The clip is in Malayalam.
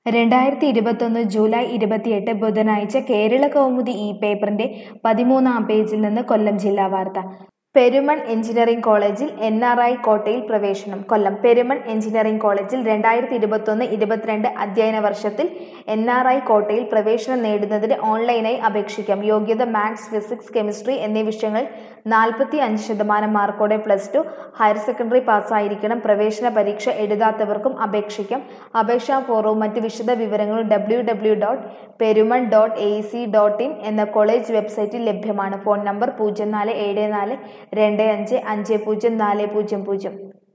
രണ്ടായിരത്തി ഇരുപത്തൊന്ന് ജൂലൈ ഇരുപത്തിയെട്ട് ബുധനാഴ്ച കേരള കൗമുദി ഈ പേപ്പറിന്റെ പതിമൂന്നാം പേജിൽ നിന്ന് കൊല്ലം ജില്ലാ വാർത്ത പെരുമൺ എഞ്ചിനീയറിംഗ് കോളേജിൽ എൻ ആർ ഐ കോട്ടയിൽ പ്രവേശനം കൊല്ലം പെരുമൺ എഞ്ചിനീയറിംഗ് കോളേജിൽ രണ്ടായിരത്തി ഇരുപത്തൊന്ന് ഇരുപത്തിരണ്ട് അധ്യയന വർഷത്തിൽ എൻ ആർ ഐ കോട്ടയിൽ പ്രവേശനം നേടുന്നതിന് ഓൺലൈനായി അപേക്ഷിക്കാം യോഗ്യത മാത്സ് ഫിസിക്സ് കെമിസ്ട്രി എന്നീ വിഷയങ്ങൾ നാൽപ്പത്തി അഞ്ച് ശതമാനം മാർക്കോടെ പ്ലസ് ടു ഹയർ സെക്കൻഡറി പാസ്സായിരിക്കണം പ്രവേശന പരീക്ഷ എഴുതാത്തവർക്കും അപേക്ഷിക്കാം അപേക്ഷാ ഫോറവും മറ്റ് വിശദ വിവരങ്ങളും W W dot Perumon dot A C dot in എന്ന കോളേജ് വെബ്സൈറ്റിൽ ലഭ്യമാണ് ഫോൺ നമ്പർ പൂജ്യം നാല് ഏഴ് നാല് രണ്ട് അഞ്ച് അഞ്ച് പൂജ്യം നാല് പൂജ്യം പൂജ്യം